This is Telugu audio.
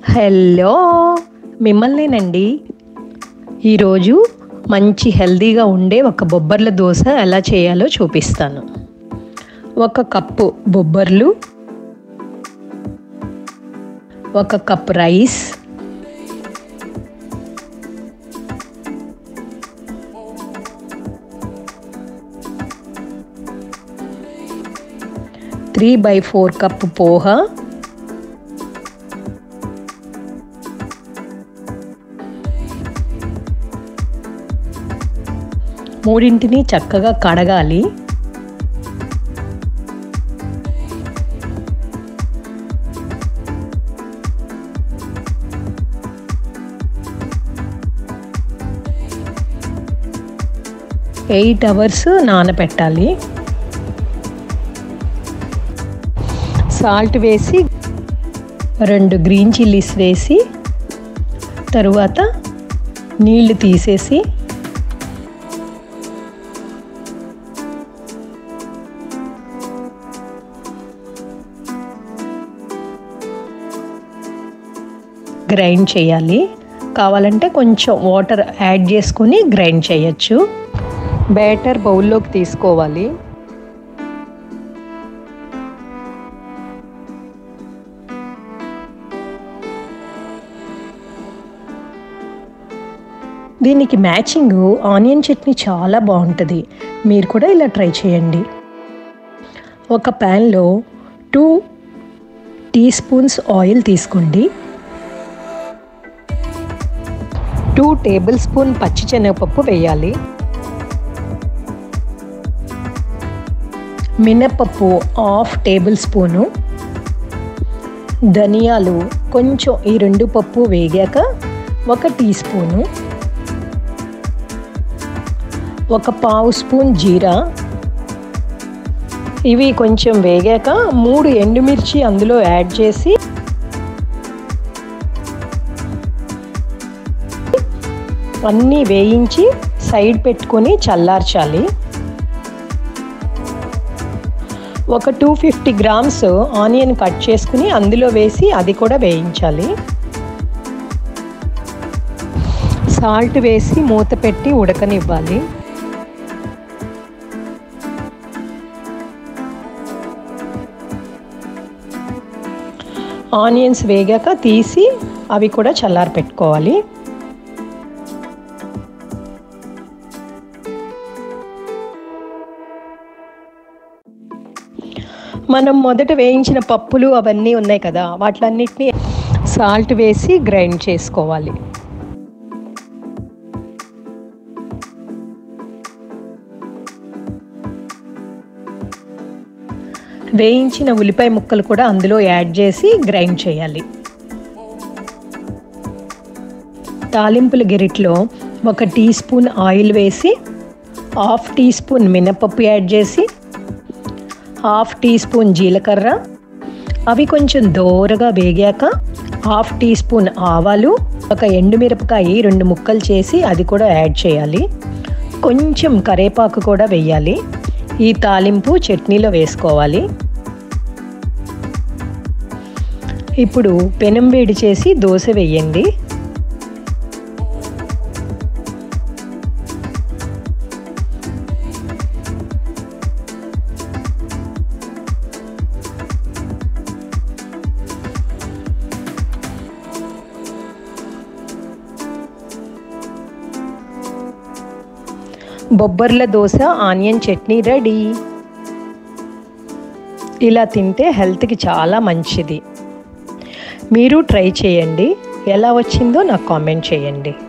హలో మిమ్మల్నేనండి ఈరోజు మంచి హెల్తీగా ఉండే ఒక బొబ్బర్ల దోశ ఎలా చేయాలో చూపిస్తాను ఒక కప్పు బొబ్బర్లు ఒక cup rice three by four cup poha మూడింటిని చక్కగా కడగాలి ఎయిట్ అవర్స్ నానబెట్టాలి సాల్ట్ వేసి రెండు గ్రీన్ చిల్లీస్ వేసి తరువాత నీళ్లు తీసేసి గ్రైండ్ చేయాలి కావాలంటే కొంచెం వాటర్ యాడ్ చేసుకొని గ్రైండ్ చేయొచ్చు బ్యాటర్ బౌల్లోకి తీసుకోవాలి దీనికి మ్యాచింగ్ ఆనియన్ చట్నీ చాలా బాగుంటుంది మీరు కూడా ఇలా ట్రై చేయండి ఒక ప్యాన్లో టూ టీ స్పూన్స్ ఆయిల్ తీసుకోండి టూ టేబుల్ స్పూన్ పచ్చి శనగపప్పు వేయాలి మినపప్పు హాఫ్ టేబుల్ స్పూను ధనియాలు కొంచెం ఈ రెండు పప్పు వేగాక ఒక టీ స్పూను ఒక పావు స్పూన్ జీరా ఇవి కొంచెం వేగాక మూడు ఎండుమిర్చి అందులో యాడ్ చేసి అన్నీ వేయించి సైడ్ పెట్టుకొని చల్లార్చాలి ఒక two fifty grams onion cut చేసుకుని అందులో వేసి అది కూడా వేయించాలి సాల్ట్ వేసి మూత పెట్టి ఉడకనివ్వాలి ఆనియన్స్ వేగాక తీసి అవి కూడా చల్లారి పెట్టుకోవాలి మనం మొదట వేయించిన పప్పులు అవన్నీ ఉన్నాయి కదా వాటిలన్నిటిని సాల్ట్ వేసి గ్రైండ్ చేసుకోవాలి వేయించిన ఉల్లిపాయ ముక్కలు కూడా అందులో యాడ్ చేసి గ్రైండ్ చేయాలి తాలింపుల గెరిట్లో ఒక టీ స్పూన్ ఆయిల్ వేసి హాఫ్ టీ స్పూన్ మినపప్పు యాడ్ చేసి హాఫ్ టీ స్పూన్ జీలకర్ర అవి కొంచెం దోరగా వేగాక హాఫ్ టీ స్పూన్ ఆవాలు ఒక ఎండుమిరపకాయ రెండు ముక్కలు చేసి అది కూడా యాడ్ చేయాలి కొంచెం కరేపాకు కూడా వేయాలి ఈ తాలింపు చట్నీలో వేసుకోవాలి ఇప్పుడు పెనం వేడి చేసి దోశ వేయండి బొబ్బర్ల దోశ ఆనియన్ చట్నీ రెడీ ఇలా తింటే హెల్త్కి చాలా మంచిది మీరు ట్రై చేయండి ఎలా వచ్చిందో నాకు కామెంట్ చేయండి